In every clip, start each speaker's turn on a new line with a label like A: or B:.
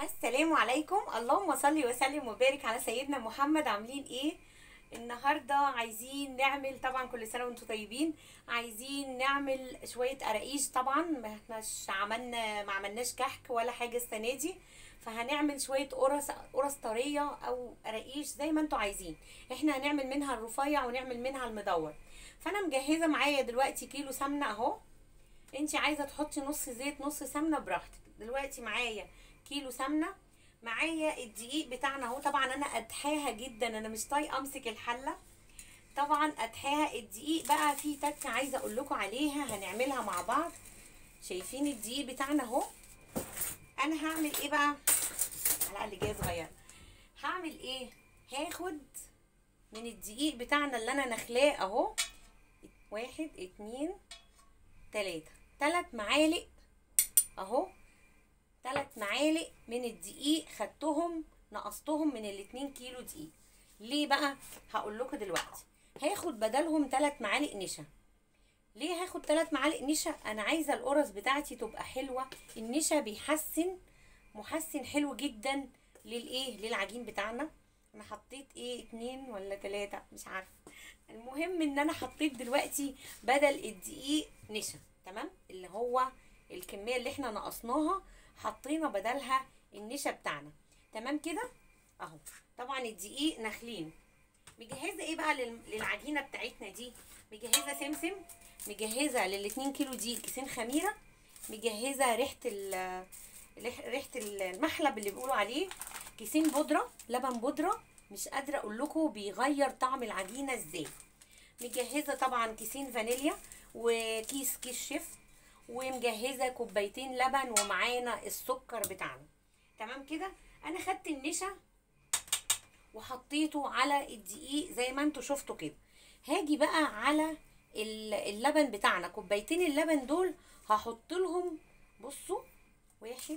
A: السلام عليكم اللهم صل وسلم وبارك على سيدنا محمد عاملين ايه النهارده عايزين نعمل طبعا كل سنه وانتم طيبين عايزين نعمل شويه قراقيش طبعا ما احناش عملنا ما عملناش كحك ولا حاجه السنه دي فهنعمل شويه قرص قرص طريه او قراقيش زي ما انتم عايزين احنا هنعمل منها الرفيع ونعمل منها المدور فانا مجهزه معايا دلوقتي كيلو سمنه اهو انت عايزه تحطي نص زيت نص سمنه براحتك دلوقتي معايا كيلو سمنه معايا الدقيق بتاعنا اهو طبعا انا ادحاها جدا انا مش طايقه امسك الحله طبعا ادحاها الدقيق بقى في تكه عايزه اقول لكم عليها هنعملها مع بعض شايفين الدقيق بتاعنا اهو انا هعمل ايه بقى على الاقل جايه صغيره هعمل ايه هاخد من الدقيق بتاعنا اللي انا نخلاه اهو واحد اتنين تلاتة تلات معالق اهو تلات معالق من الدقيق خدتهم نقصتهم من الاتنين كيلو دقيق ليه بقى هقول لكم دلوقتي هاخد بدلهم تلات معالق نشا ليه هاخد تلات معالق نشا انا عايزه القرص بتاعتي تبقى حلوه النشا بيحسن محسن حلو جدا للايه للعجين بتاعنا انا حطيت ايه اتنين ولا تلاتة مش عارفه المهم ان انا حطيت دلوقتي بدل الدقيق نشا تمام اللي هو الكميه اللي احنا نقصناها حطينا بدلها النشا بتاعنا تمام كده اهو طبعا الدقيق نخلين مجهزه ايه بقى لل- للعجينه بتاعتنا دي مجهزه سمسم مجهزه للاتنين كيلو دي كيسين خميره مجهزه ريحه ال ريح- ريحه المحلب اللي بيقولوا عليه كيسين بودره لبن بودره مش قادره اقول لكم بيغير طعم العجينه ازاي مجهزه طبعا كيسين فانيليا وكيس كيس شيف ومجهزه كوبايتين لبن ومعانا السكر بتاعنا تمام كده انا خدت النشا وحطيته على الدقيق زي ما انتوا شفتوا كده هاجي بقى على ال- اللبن بتاعنا كوبايتين اللبن دول هحط لهم بصوا واحد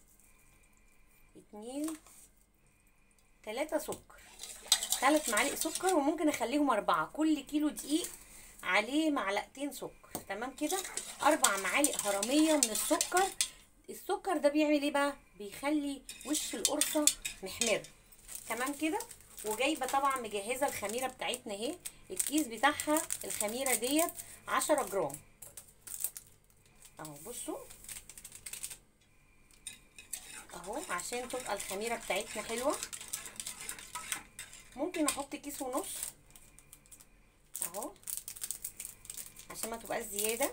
A: اتنين تلاتة سكر تلات معالق سكر وممكن اخليهم اربعة كل كيلو دقيق عليه معلقتين سكر تمام كده اربع معالق هرمية من السكر السكر ده بيعمل ايه بقى بيخلي وش القرصة محمر تمام كده وجايبه طبعا مجهزه الخميره بتاعتنا اهي الكيس بتاعها الخميره ديت عشرة جرام اهو بصوا اهو عشان تبقى الخميره بتاعتنا حلوه ممكن احط كيس ونص اهو عشان ما تبقاش زياده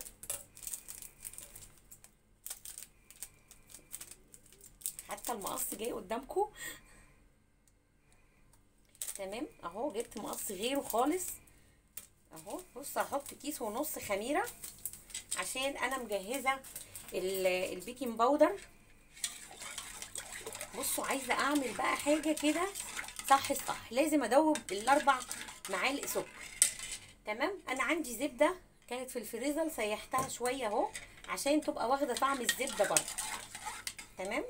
A: حتى المقص جاي قدامكم تمام اهو جبت مقص غيره خالص اهو بص هحط كيس ونص خميره عشان انا مجهزه ال- البيكنج باودر بصوا عايزه اعمل بقى حاجه كده صح صح لازم ادوب الاربع معالق سكر تمام انا عندي زبده كانت في الفريزر سيحتها شويه اهو عشان تبقى واخده طعم الزبده برضه تمام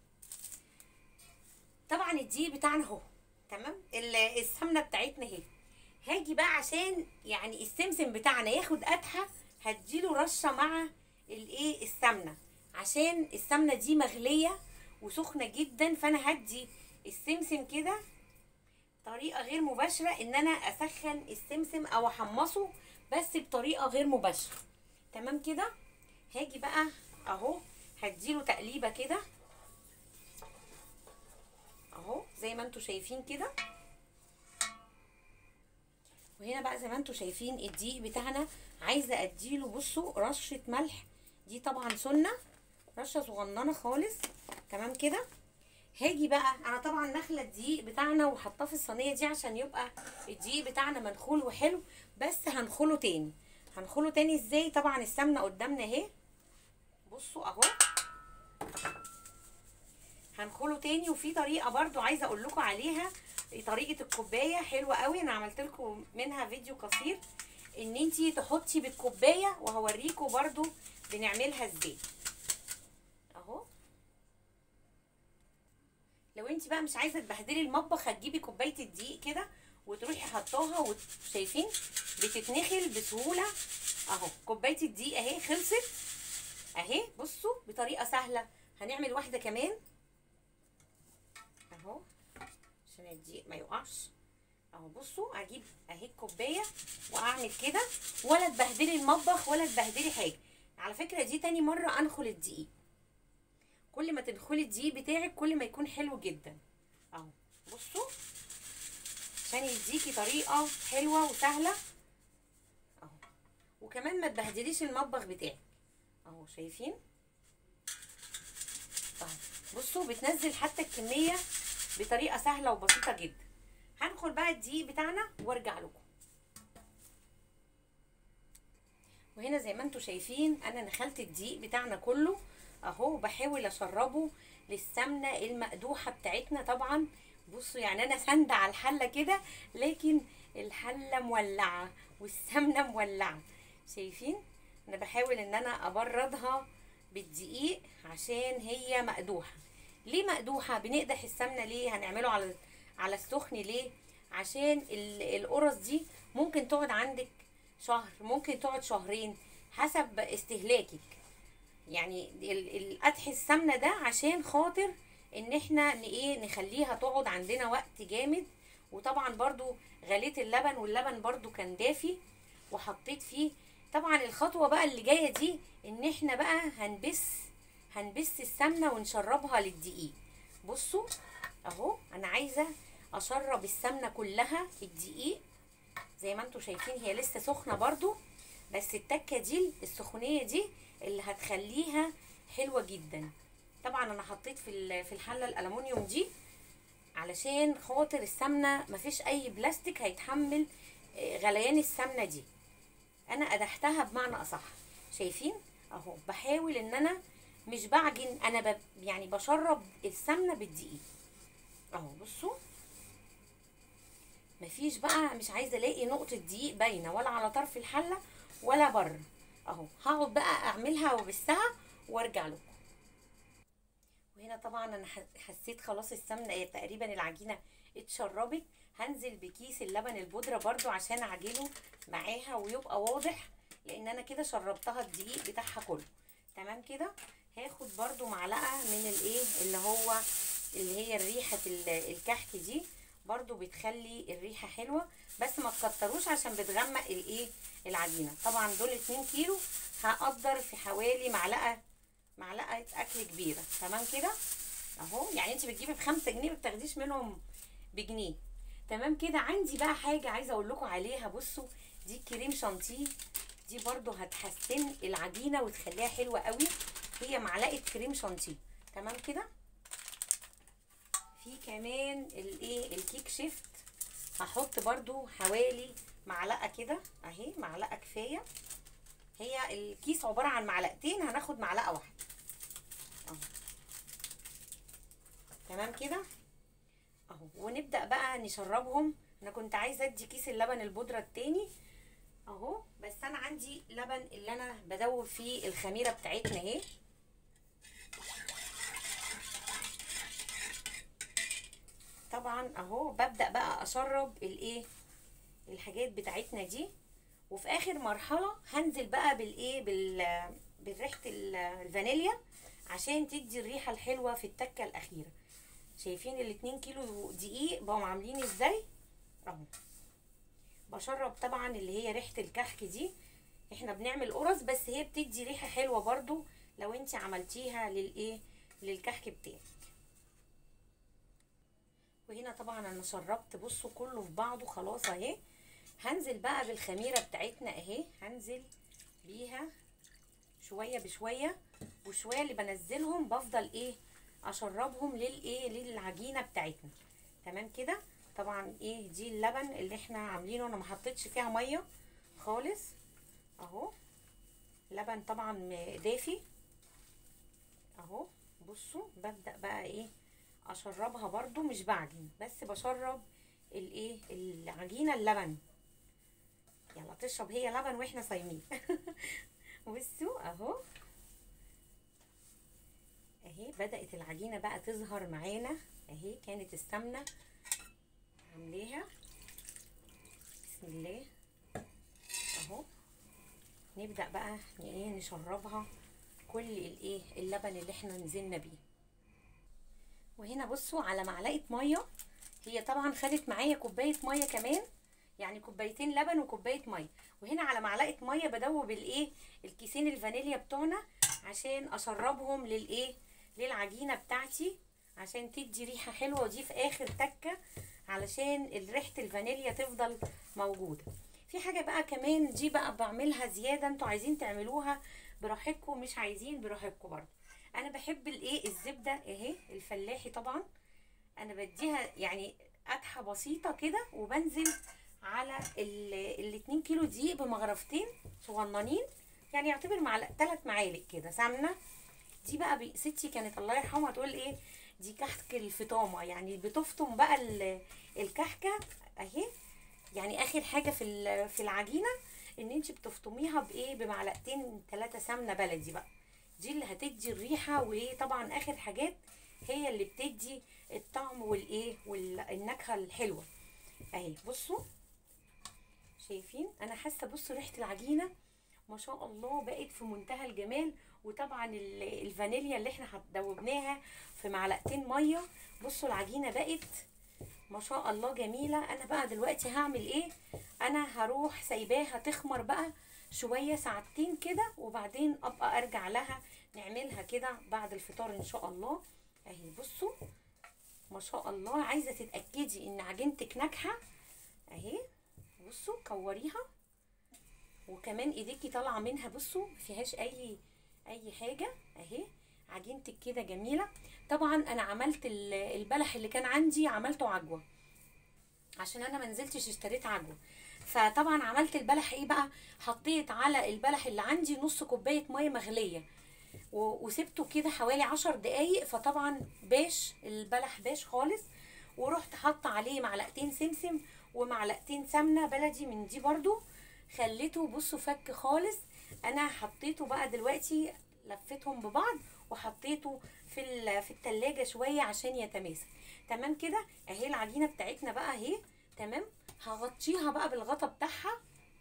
A: طبعا الدقيق بتاعنا اهو تمام ال- السمنه بتاعتنا اهي هاجي بقى عشان يعني السمسم بتاعنا ياخد قدحه هديله رشه مع الايه السمنه عشان السمنه دي مغليه وسخنه جدا فانا هدي السمسم كده طريقه غير مباشره ان انا اسخن السمسم او احمصه بس بطريقه غير مباشره تمام كده هاجي بقى اهو هديله تقليبه كده اهو زي ما انتوا شايفين كده وهنا بقى زي ما انتوا شايفين الدقيق بتاعنا عايزه اديله بصوا رشه ملح دي طبعا سنه رشه صغننه خالص تمام كده هاجي بقى انا طبعا نخله الدقيق بتاعنا وحطاه في الصينيه دي عشان يبقى الدقيق بتاعنا منخول وحلو بس هنخله تاني هنخله تاني ازاي طبعا السمنه قدامنا اهي بصوا اهو هنخله تاني وفي طريقه برضو عايزه اقول لكم عليها طريقه الكوبايه حلوه قوي انا عملت لكم منها فيديو قصير ان انتي تحطي بالكوبايه وهوريكم برضو بنعملها ازاي اهو لو انت بقى مش عايزه تبهدلي المطبخ هتجيبي كوبايه الدقيق كده وتروحي حطاها وشايفين بتتنخل بسهوله اهو كوبايه الدقيق اهي خلصت اهي بصوا بطريقه سهله هنعمل واحده كمان اهو عشان الدقيق ما يقعش اهو بصوا اجيب اهي الكوبايه واعمل كده ولا تبهدلي المطبخ ولا تبهدلي حاجه على فكره دي تاني مره انخل الدقيق كل ما تدخلي الدقيق بتاعك كل ما يكون حلو جدا اهو بصوا عشان يديكي طريقه حلوه وسهله اهو وكمان ما تبهدليش المطبخ بتاعك اهو شايفين اهو بصوا بتنزل حتى الكميه بطريقه سهله وبسيطه جدا هندخل بقى الدقيق بتاعنا وارجع لكم وهنا زي ما انتم شايفين انا نخلت الدقيق بتاعنا كله اهو بحاول اشربه للسمنه المقدوحه بتاعتنا طبعا بصوا يعني انا ساندة على الحله كده لكن الحله مولعه والسمنه مولعه شايفين انا بحاول ان انا ابردها بالدقيق عشان هي مقدوحه ليه مقدوحه بنقدح السمنه ليه هنعمله على على السخن ليه عشان القرص دي ممكن تقعد عندك شهر ممكن تقعد شهرين حسب استهلاكك يعني القدح السمنه ده عشان خاطر ان احنا ايه نخليها تقعد عندنا وقت جامد وطبعا برضو غليت اللبن واللبن برضو كان دافي وحطيت فيه طبعا الخطوه بقى اللي جايه دي ان احنا بقى هنبس هنبس السمنه ونشربها للدقيق بصوا اهو انا عايزه اشرب السمنه كلها في الدقيق زي ما انتم شايفين هي لسه سخنه برضو بس التكه دي السخونيه دي اللي هتخليها حلوه جدا طبعا انا حطيت في في الحله الالومنيوم دي علشان خاطر السمنه مفيش اي بلاستيك هيتحمل غليان السمنه دي انا قدحتها بمعنى اصح شايفين اهو بحاول ان انا مش بعجن انا ب... يعني بشرب السمنه بالدقيق اهو بصوا مفيش بقى مش عايزه الاقي نقطه دقيق باينه ولا على طرف الحله ولا بره اهو هقعد بقى اعملها وبسها وارجع لكم وهنا طبعا انا حسيت خلاص السمنه تقريبا العجينه اتشربت هنزل بكيس اللبن البودره برضو عشان اعجنه معاها ويبقى واضح لان انا كده شربتها الدقيق بتاعها كله تمام كده هاخد برضو معلقه من الايه اللي هو اللي هي ريحه الكحك دي برضو بتخلي الريحه حلوه بس ما تكتروش عشان بتغمق الايه العجينه طبعا دول 2 كيلو هقدر في حوالي معلقه معلقه اكل كبيره تمام كده اهو يعني انت بتجيبي بخمسة جنيه ما بتاخديش منهم بجنيه تمام كده عندي بقى حاجه عايزه اقول لكم عليها بصوا دي كريم شانتيه دي برضو هتحسن العجينه وتخليها حلوه قوي هي معلقه كريم شانتيه تمام كده في كمان الايه الكيك شيفت هحط برضو حوالي معلقه كده اهي معلقه كفايه هي الكيس عباره عن معلقتين هناخد معلقه واحده اهو تمام كده اهو ونبدا بقى نشربهم انا كنت عايزه ادي كيس اللبن البودره التاني اهو بس انا عندي لبن اللي انا بدوب فيه الخميره بتاعتنا اهي طبعا اهو ببدا بقى اشرب الايه الحاجات بتاعتنا دي وفي اخر مرحله هنزل بقى بالايه بال بريحه الفانيليا عشان تدي الريحه الحلوه في التكه الاخيره شايفين الاتنين كيلو دقيق بقوا عاملين ازاي اهو بشرب طبعا اللي هي ريحه الكحك دي احنا بنعمل قرص بس هي بتدي ريحه حلوه برضو لو انت عملتيها للايه للكحك بتاعك وهنا طبعا انا شربت بصوا كله في بعضه خلاص اهي هنزل بقى بالخميره بتاعتنا اهي هنزل بيها شويه بشويه وشويه اللي بنزلهم بفضل ايه اشربهم للايه للعجينه بتاعتنا تمام كده طبعا ايه دي اللبن اللي احنا عاملينه انا ما حطيتش فيها ميه خالص اهو لبن طبعا دافي اهو بصوا ببدا بقى ايه اشربها برضو مش بعجن بس بشرب الايه العجينه اللبن يلا تشرب هي لبن واحنا صايمين بصوا اهو اهي بدات العجينه بقى تظهر معانا اهي كانت السمنه عاملاها بسم الله اهو نبدا بقى ايه نشربها كل الايه اللبن اللي احنا نزلنا بيه وهنا بصوا على معلقه ميه هي طبعا خدت معايا كوبايه ميه كمان يعني كوبايتين لبن وكوبايه ميه وهنا على معلقه ميه بدوب الايه الكيسين الفانيليا بتوعنا عشان اشربهم للايه للعجينه بتاعتي عشان تدي ريحه حلوه ودي في اخر تكه علشان ريحه الفانيليا تفضل موجوده في حاجه بقى كمان دي بقى بعملها زياده انتوا عايزين تعملوها براحتكم مش عايزين براحتكم برضه انا بحب الايه الزبده اهي الفلاحي طبعا انا بديها يعني قدحه بسيطه كده وبنزل على ال 2 كيلو دقيق بمغرفتين صغننين يعني يعتبر معلق ثلاث معالق كده سمنه دي بقى بي ستي كانت الله يرحمها تقول ايه دي كحك الفطامه يعني بتفطم بقى الكحكه اهي يعني اخر حاجه في في العجينه ان انت بتفطميها بايه بمعلقتين ثلاثه سمنه بلدي بقى دي اللي هتدي الريحه وايه طبعا اخر حاجات هي اللي بتدي الطعم والايه والنكهه الحلوه اهي بصوا شايفين انا حاسه بصوا ريحه العجينه ما شاء الله بقت في منتهى الجمال وطبعا الفانيليا اللي احنا دوبناها في معلقتين ميه بصوا العجينه بقت ما شاء الله جميله انا بقى دلوقتي هعمل ايه انا هروح سايباها تخمر بقى شويه ساعتين كده وبعدين ابقى ارجع لها نعملها كده بعد الفطار ان شاء الله اهي بصوا ما شاء الله عايزه تتاكدي ان عجينتك ناجحه اهي بصوا كوريها وكمان ايديكي طالعه منها بصوا مفيهاش اي اي حاجه اهي عجينتك كده جميله طبعا انا عملت البلح اللي كان عندي عملته عجوه عشان انا منزلتش اشتريت عجوه فطبعا عملت البلح ايه بقى حطيت على البلح اللي عندي نص كوبايه ميه مغليه وسبته كده حوالي عشر دقايق فطبعا باش البلح باش خالص ورحت حاطه عليه معلقتين سمسم ومعلقتين سمنه بلدي من دي برضو خليته بصوا فك خالص انا حطيته بقى دلوقتي لفيتهم ببعض وحطيته في في التلاجة شويه عشان يتماسك تمام كده اهي العجينه بتاعتنا بقى اهي تمام هغطيها بقى بالغطا بتاعها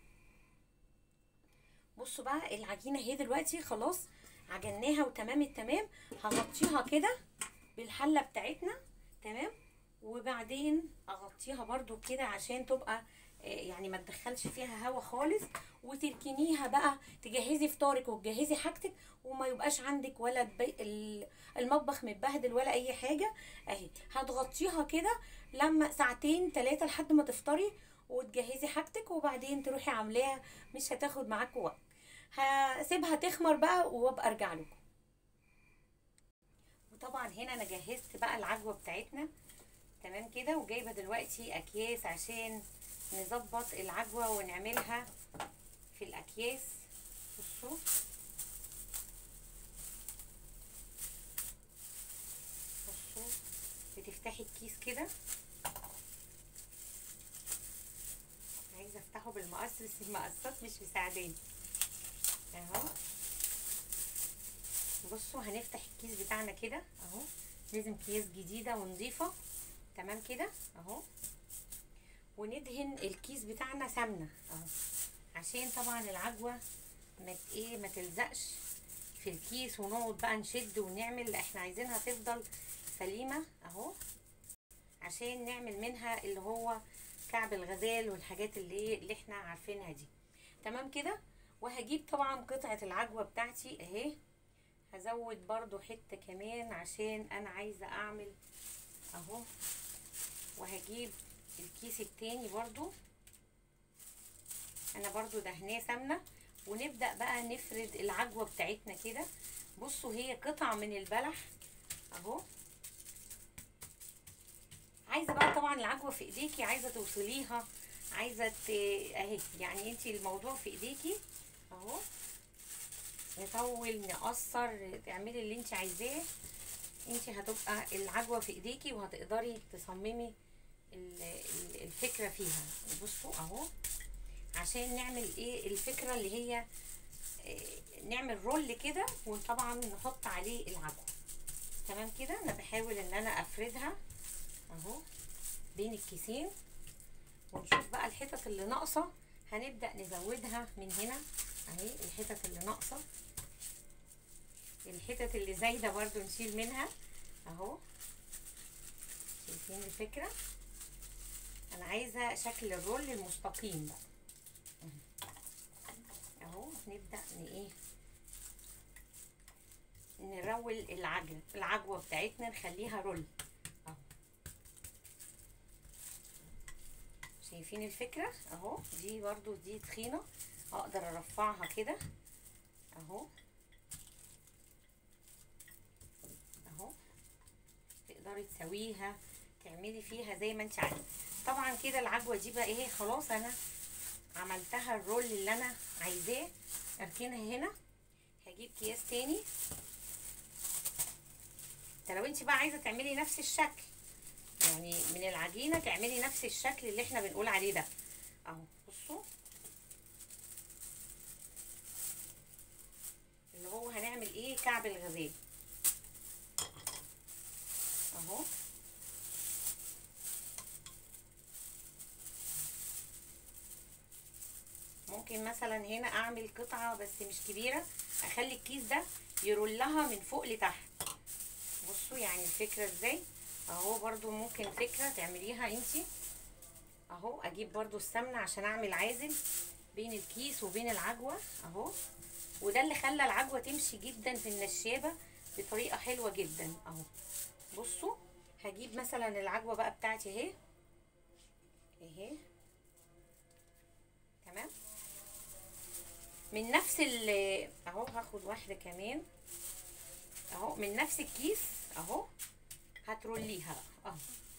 A: بصوا بقى العجينه اهي دلوقتي خلاص عجناها وتمام التمام هغطيها كده بالحله بتاعتنا تمام وبعدين اغطيها برده كده عشان تبقى يعني ما تدخلش فيها هوا خالص وتركنيها بقى تجهزي فطارك وتجهزي حاجتك وما يبقاش عندك ولا المطبخ متبهدل ولا اي حاجه اهي هتغطيها كده لما ساعتين ثلاثه لحد ما تفطري وتجهزي حاجتك وبعدين تروحي عاملاها مش هتاخد معاكم وقت هسيبها تخمر بقى وابقى ارجع لكم وطبعا هنا انا جهزت بقى العجوه بتاعتنا تمام كده وجايبه دلوقتي اكياس عشان نظبط العجوه ونعملها في الاكياس بصوا بصوا بتفتحي الكيس كده عايزه افتحه بالمقص بس المقصات مش مساعداني اهو بصوا هنفتح الكيس بتاعنا كده اهو لازم اكياس جديده ونظيفه تمام كده اهو وندهن الكيس بتاعنا سمنه اهو عشان طبعا العجوه ما ايه ما تلزقش في الكيس ونقعد بقى نشد ونعمل احنا عايزينها تفضل سليمه اهو عشان نعمل منها اللي هو كعب الغزال والحاجات اللي اللي احنا عارفينها دي تمام كده وهجيب طبعا قطعه العجوه بتاعتي اهي هزود برضو حته كمان عشان انا عايزه اعمل اهو وهجيب الكيس التاني برضو انا برضو دهناه سمنه ونبدا بقى نفرد العجوه بتاعتنا كده بصوا هي قطع من البلح اهو عايزه بقى طبعا العجوه في ايديكي عايزه توصليها عايزه ت... اهي يعني انت الموضوع في ايديكي اهو نطول نقصر تعملي اللي انت عايزاه انت هتبقى العجوه في ايديكي وهتقدري تصممي الفكره فيها بصوا اهو عشان نعمل ايه الفكره اللي هي نعمل رول كده وطبعا نحط عليه العجوه تمام كده انا بحاول ان انا افردها اهو بين الكيسين ونشوف بقى الحتت اللي ناقصه هنبدا نزودها من هنا اهي الحتت اللي ناقصه الحتت اللي زايده برضو نشيل منها اهو شايفين الفكرة انا عايزة شكل الرول المستقيم بقى اهو نبدأ ن ايه نرول العجل العجوة بتاعتنا نخليها رول اهو شايفين الفكرة اهو دي برضو دي تخينة اقدر ارفعها كده اهو اهو تقدري تسويها تعملي فيها زي ما انت عايزه طبعا كده العجوه دي بقى ايه خلاص انا عملتها الرول اللي انا عايزاه اركنها هنا هجيب اكياس تاني ده لو انت بقى عايزه تعملي نفس الشكل يعني من العجينه تعملي نفس الشكل اللي احنا بنقول عليه ده اهو بصوا اللي هو هنعمل ايه كعب الغزال اهو ممكن مثلا هنا اعمل قطعة بس مش كبيرة اخلي الكيس ده يرولها من فوق لتحت بصوا يعني الفكرة ازاي اهو برضو ممكن فكرة تعمليها انتي اهو اجيب برضو السمنة عشان اعمل عازل بين الكيس وبين العجوة اهو وده اللي خلى العجوة تمشي جدا في النشابة بطريقة حلوة جدا اهو بصوا هجيب مثلا العجوة بقى بتاعتي اهي اهي تمام من نفس ال اهو هاخد واحدة كمان اهو من نفس الكيس اهو هتروليها بقى اهو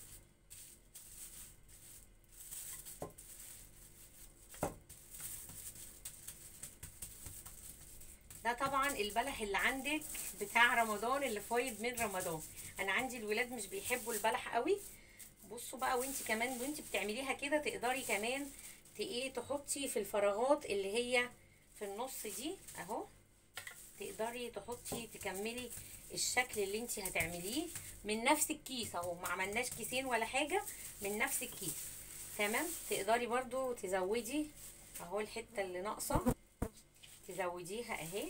A: ده طبعا البلح اللي عندك بتاع رمضان اللي فايض من رمضان انا عندي الولاد مش بيحبوا البلح قوي بصوا بقى وانت كمان وانت بتعمليها كده تقدري كمان ايه تحطي في الفراغات اللي هي في النص دي اهو تقدري تحطي تكملي الشكل اللي انت هتعمليه من نفس الكيس اهو ما عملناش كيسين ولا حاجه من نفس الكيس تمام تقدري برضو تزودي اهو الحته اللي ناقصه تزوديها اهي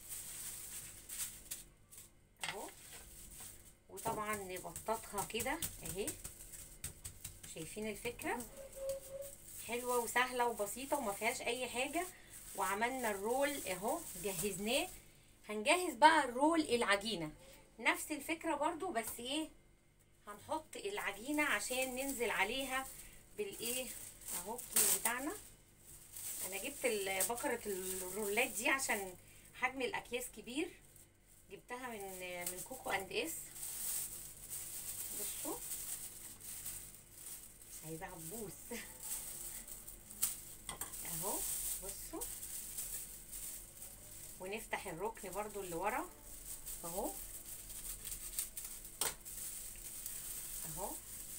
A: اهو وطبعا نبططها كده اهي شايفين الفكره حلوه وسهله وبسيطه وما فيهاش اي حاجه وعملنا الرول اهو جهزناه هنجهز بقى الرول العجينه نفس الفكره برضو بس ايه هنحط العجينه عشان ننزل عليها بالايه اهو الكيس بتاعنا انا جبت بكره الرولات دي عشان حجم الاكياس كبير جبتها من من كوكو اند اس بصوا عايزه عبوس اهو بصوا ونفتح الركن برضو اللي ورا اهو اهو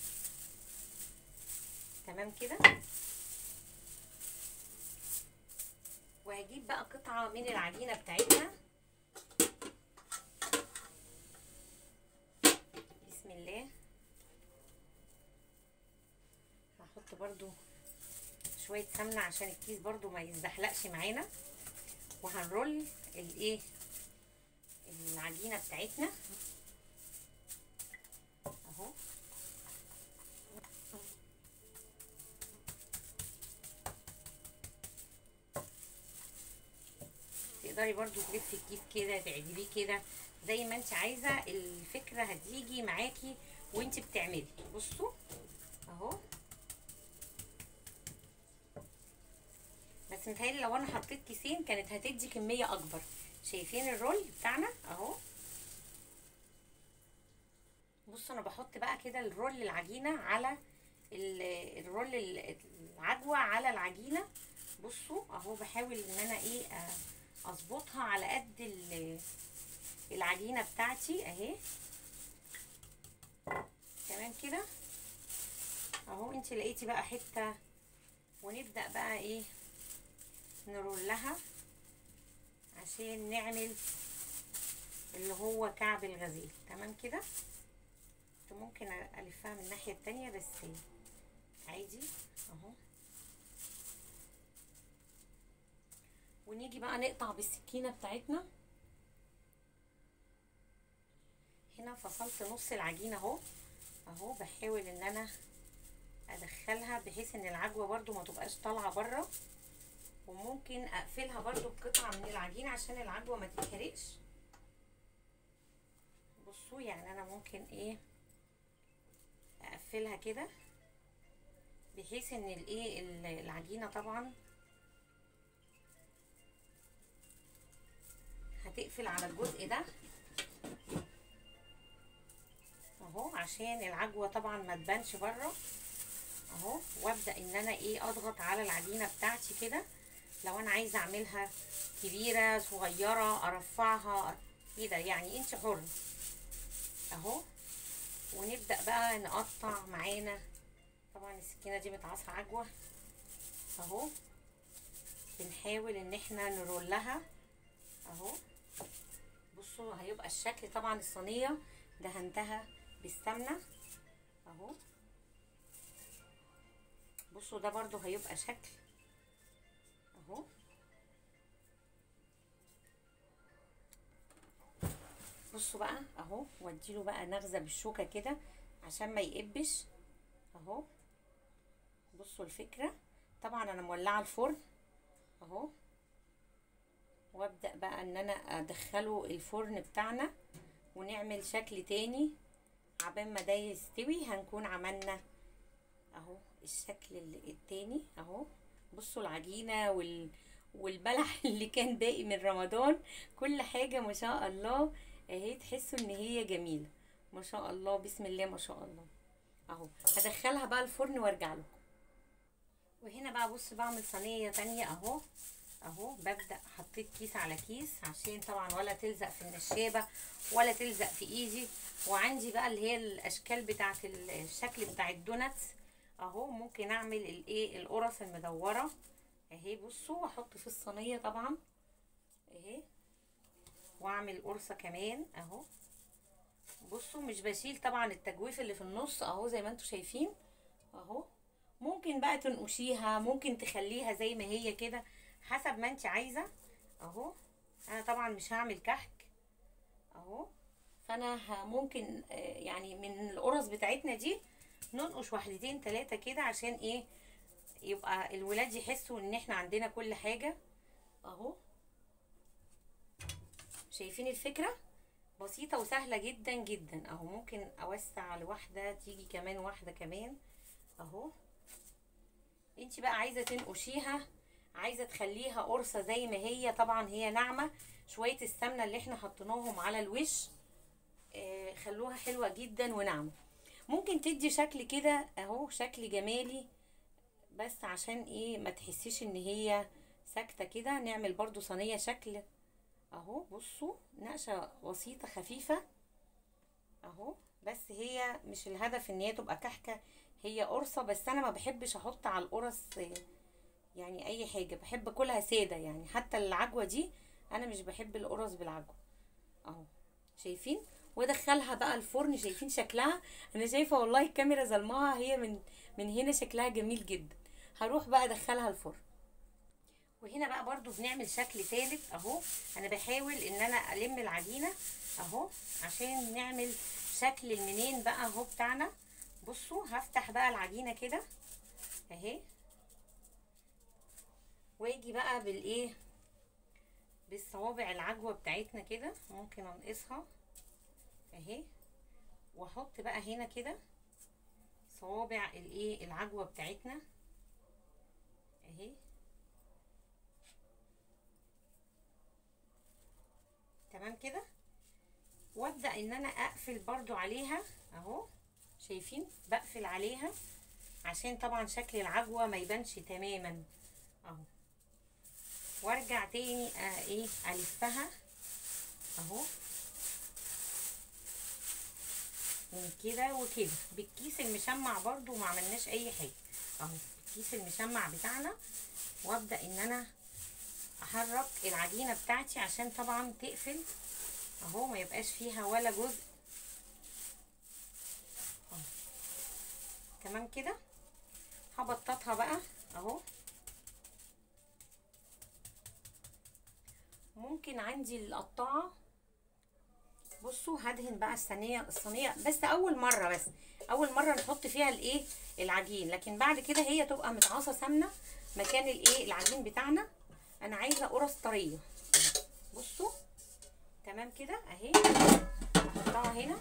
A: تمام كده وهجيب بقى قطعة من العجينة بتاعتنا بسم الله هحط برضو شوية سمنة عشان الكيس برضو ما يزحلقش معانا وهنرول الايه العجينة بتاعتنا اهو تقدري برضو تلفي الكيس كده تعدليه كده زي ما انت عايزه الفكره هتيجي معاكي وانت بتعملي بصوا اهو بس متهيألي لو انا حطيت كيسين كانت هتدي كميه اكبر شايفين الرول بتاعنا اهو بصوا انا بحط بقى كده الرول العجينه على الرول العجوه على العجينه بصوا اهو بحاول ان انا ايه اظبطها على قد العجينه بتاعتي اهي تمام كده اهو انت لقيتي بقى حته ونبدا بقى ايه نرولها عشان نعمل اللي هو كعب الغزال تمام كده ممكن الفها من الناحيه التانية بس عادي اهو ونيجي بقى نقطع بالسكينة بتاعتنا هنا فصلت نص العجينة اهو اهو بحاول ان انا ادخلها بحيث ان العجوه برضو ما تبقاش طالعه بره وممكن اقفلها برضو بقطعه من العجينه عشان العجوه ما تتحرقش بصوا يعني انا ممكن ايه اقفلها كده بحيث ان الايه العجينه طبعا هتقفل على الجزء ده اهو عشان العجوه طبعا ما تبانش بره اهو وابدا ان انا ايه اضغط على العجينه بتاعتي كده لو انا عايزه اعملها كبيره صغيره ارفعها كده يعني انت حر اهو ونبدا بقى نقطع معانا طبعا السكينه دي متعصى عجوه اهو بنحاول ان احنا نرولها اهو بصوا هيبقى الشكل طبعا الصينيه دهنتها بالسمنه اهو بصوا ده برضو هيبقى شكل اهو بصوا بقى اهو واديله بقى نغزه بالشوكه كده عشان ما يقبش اهو بصوا الفكره طبعا انا مولعه الفرن اهو وابدا بقى ان انا ادخله الفرن بتاعنا ونعمل شكل تاني عبال ما ده يستوي هنكون عملنا اهو الشكل التاني اهو بصوا العجينه وال والبلح اللي كان باقي من رمضان كل حاجه ما شاء الله اهي تحسوا ان هي جميله ما شاء الله بسم الله ما شاء الله اهو هدخلها بقى الفرن وارجع لكم وهنا بقى بص بعمل صينيه تانية اهو اهو ببدا حطيت كيس على كيس عشان طبعا ولا تلزق في النشابه ولا تلزق في ايدي وعندي بقى اللي هي الاشكال بتاعه الشكل بتاع الدوناتس اهو ممكن اعمل الايه القرص المدوره اهي بصوا واحط في الصينيه طبعا اهي واعمل قرصه كمان اهو بصوا مش بشيل طبعا التجويف اللي في النص اهو زي ما انتم شايفين اهو ممكن بقى تنقشيها ممكن تخليها زي ما هي كده حسب ما انت عايزه اهو انا طبعا مش هعمل كحك اهو فانا ممكن يعني من القرص بتاعتنا دي ننقش واحدتين تلاتة كده عشان ايه يبقى الولاد يحسوا ان احنا عندنا كل حاجة اهو شايفين الفكرة بسيطة وسهلة جدا جدا اهو ممكن اوسع لواحدة تيجي كمان واحدة كمان اهو انت بقى عايزة تنقشيها عايزة تخليها قرصة زي ما هي طبعا هي ناعمة شوية السمنة اللي احنا حطيناهم على الوش آه خلوها حلوة جدا وناعمة ممكن تدي شكل كده اهو شكل جمالي بس عشان ايه ما تحسيش ان هي ساكته كده نعمل برضو صينيه شكل اهو بصوا نقشه بسيطه خفيفه اهو بس هي مش الهدف ان هي تبقى كحكه هي قرصه بس انا ما بحبش احط على القرص يعني اي حاجه بحب اكلها ساده يعني حتى العجوه دي انا مش بحب القرص بالعجوه اهو شايفين وادخلها بقى الفرن شايفين شكلها انا شايفه والله الكاميرا ظلمها هي من من هنا شكلها جميل جدا هروح بقى ادخلها الفرن وهنا بقى برضو بنعمل شكل ثالث اهو انا بحاول ان انا الم العجينه اهو عشان نعمل شكل المنين بقى اهو بتاعنا بصوا هفتح بقى العجينه كده اهي واجي بقى بالايه بالصوابع العجوه بتاعتنا كده ممكن انقصها اهي واحط بقى هنا كده صوابع الايه العجوه بتاعتنا اهي تمام كده وابدا ان انا اقفل برضو عليها اهو شايفين بقفل عليها عشان طبعا شكل العجوه ما يبانش تماما اهو وارجع تاني آه ايه الفها اهو من كده وكده بالكيس المشمع برضو ما عملناش اي حاجه اهو الكيس المشمع بتاعنا وابدا ان انا احرك العجينه بتاعتي عشان طبعا تقفل اهو ما يبقاش فيها ولا جزء اهو تمام كده هبططها بقى اهو ممكن عندي القطاعه بصوا هدهن بقى الصينيه الصينيه بس اول مره بس اول مره نحط فيها الايه العجين لكن بعد كده هي تبقى متعاصه سمنه مكان الايه العجين بتاعنا انا عايزه قرص طريه بصوا تمام كده اهي احطها هنا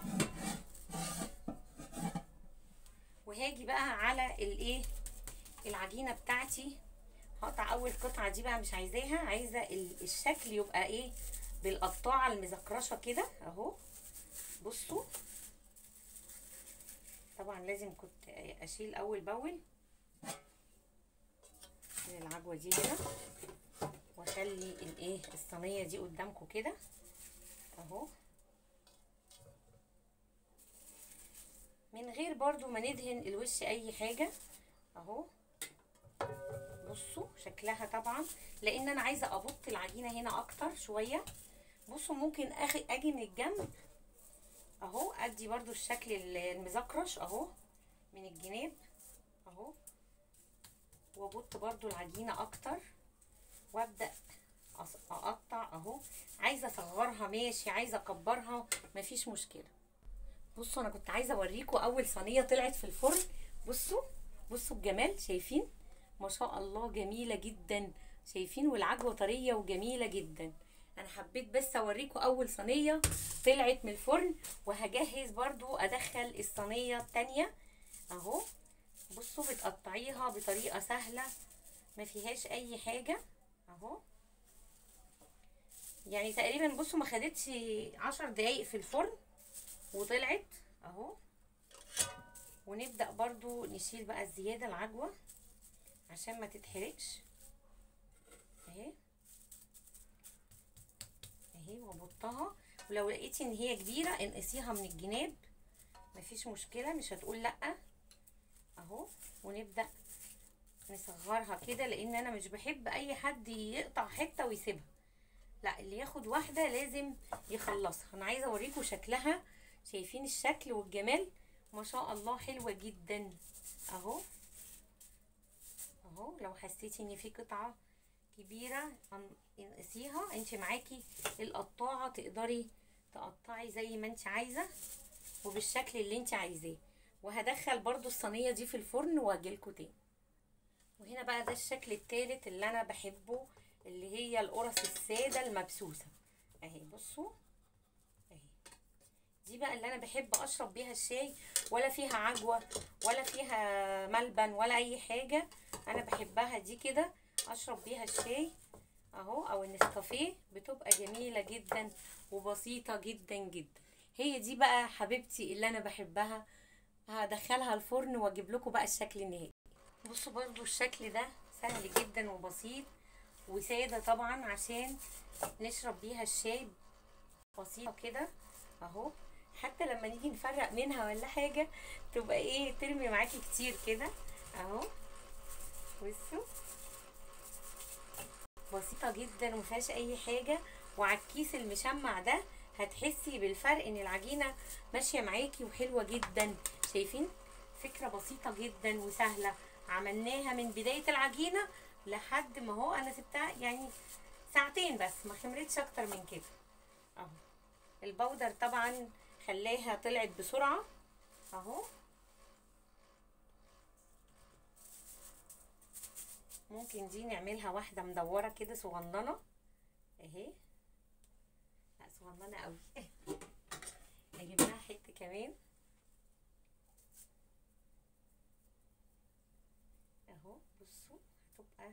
A: وهاجي بقى على الايه العجينه بتاعتي هقطع اول قطعه دي بقى مش عايزاها عايزه الشكل يبقى ايه بالقطاعه المزكرشه كده اهو بصوا طبعا لازم كنت اشيل اول باول من العجوه دي هنا واخلي الايه الصينيه دي قدامكم كده اهو من غير برضو ما ندهن الوش اي حاجه اهو بصوا شكلها طبعا لان انا عايزه ابط العجينه هنا اكتر شويه بصوا ممكن اخي اجي من الجنب اهو ادي برضو الشكل المزكرش اهو من الجناب اهو وابط برضو العجينه اكتر وابدا اقطع اهو عايزه اصغرها ماشي عايزه اكبرها مفيش مشكله بصوا انا كنت عايزه اوريكم اول صينيه طلعت في الفرن بصوا بصوا الجمال شايفين ما شاء الله جميله جدا شايفين والعجوه طريه وجميله جدا انا حبيت بس اوريكم اول صينيه طلعت من الفرن وهجهز برضو ادخل الصينيه التانية اهو بصوا بتقطعيها بطريقه سهله ما فيهاش اي حاجه اهو يعني تقريبا بصوا ما خدتش عشر دقايق في الفرن وطلعت اهو ونبدا برضو نشيل بقى الزياده العجوه عشان ما تتحرقش اهي اهي وابطها ولو لقيتي ان هي كبيره انقصيها من الجناب مفيش مشكله مش هتقول لا اهو ونبدا نصغرها كده لان انا مش بحب اي حد يقطع حته ويسيبها لا اللي ياخد واحده لازم يخلصها انا عايزه اوريكم شكلها شايفين الشكل والجمال ما شاء الله حلوه جدا اهو اهو لو حسيتي ان في قطعه كبيره انقصيها انت معاكي القطاعه تقدري تقطعي زي ما انت عايزه وبالشكل اللي انت عايزاه وهدخل برضو الصينيه دي في الفرن واجيلكوا تاني وهنا بقى ده الشكل التالت اللي انا بحبه اللي هي القرص الساده المبسوسه اهي بصوا اهي دي بقى اللي انا بحب اشرب بيها الشاي ولا فيها عجوه ولا فيها ملبن ولا اي حاجه انا بحبها دي كده اشرب بيها الشاي اهو او النسكافيه بتبقى جميله جدا وبسيطه جدا جدا هي دي بقى حبيبتي اللي انا بحبها هدخلها الفرن واجيب لكم بقى الشكل النهائي بصوا برضو الشكل ده سهل جدا وبسيط وساده طبعا عشان نشرب بيها الشاي بسيطه كده اهو حتى لما نيجي نفرق منها ولا حاجه تبقى ايه ترمي معاكي كتير كده اهو بصوا بسيطه جدا ومفيهاش اي حاجه وعلى الكيس المشمع ده هتحسي بالفرق ان العجينه ماشيه معاكي وحلوه جدا شايفين فكره بسيطه جدا وسهله عملناها من بدايه العجينه لحد ما هو انا سبتها يعني ساعتين بس ما خمرتش اكتر من كده اهو البودر طبعا خلاها طلعت بسرعه اهو ممكن دي نعملها واحده مدوره كده صغننه اهي لا صغننه قوي نجيب لها حته كمان اهو بصوا هتبقى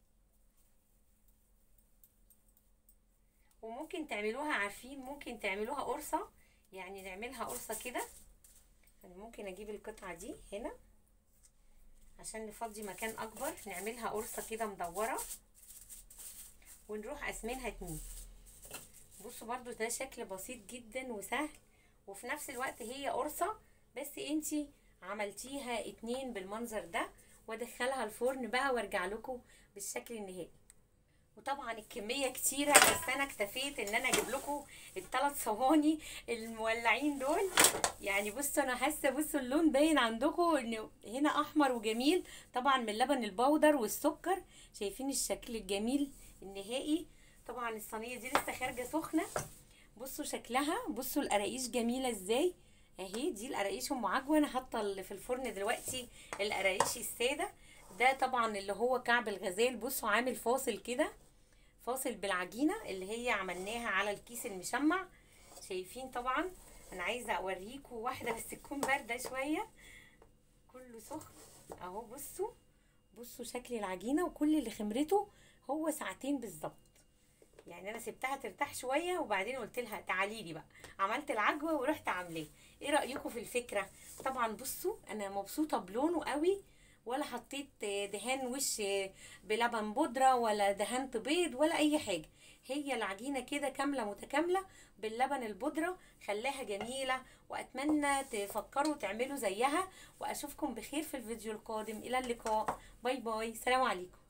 A: وممكن تعملوها عارفين ممكن تعملوها قرصه يعني نعملها قرصه كده يعني ممكن اجيب القطعه دي هنا عشان نفضي مكان اكبر نعملها قرصه كده مدوره ونروح قاسمينها اتنين بصوا برضو ده شكل بسيط جدا وسهل وفي نفس الوقت هي قرصه بس انتي عملتيها اتنين بالمنظر ده وادخلها الفرن بقى وارجع لكم بالشكل النهائي وطبعا الكميه كتيره بس انا اكتفيت ان انا اجيب لكم الثلاث صواني المولعين دول يعني بصوا انا حاسه بصوا اللون باين عندكم ان هنا احمر وجميل طبعا من لبن البودر والسكر شايفين الشكل الجميل النهائي طبعا الصينيه دي لسه خارجه سخنه بصوا شكلها بصوا القراقيش جميله ازاي اهي دي القراقيش ام عجوه انا حاطه اللي في الفرن دلوقتي القراقيش الساده ده طبعا اللي هو كعب الغزال بصوا عامل فاصل كده فاصل بالعجينه اللي هي عملناها على الكيس المشمع شايفين طبعا انا عايزه اوريكم واحده بس تكون بارده شويه كله سخن اهو بصوا بصوا شكل العجينه وكل اللي خمرته هو ساعتين بالظبط يعني انا سبتها ترتاح شويه وبعدين قلت لها تعالي لي بقى عملت العجوه ورحت عاملاه ايه رايكم في الفكره طبعا بصوا انا مبسوطه بلونه قوي ولا حطيت دهان وش بلبن بودره ولا دهنت بيض ولا اي حاجه هي العجينه كده كامله متكامله باللبن البودره خلاها جميله واتمنى تفكروا تعملوا زيها واشوفكم بخير في الفيديو القادم الى اللقاء باي باي سلام عليكم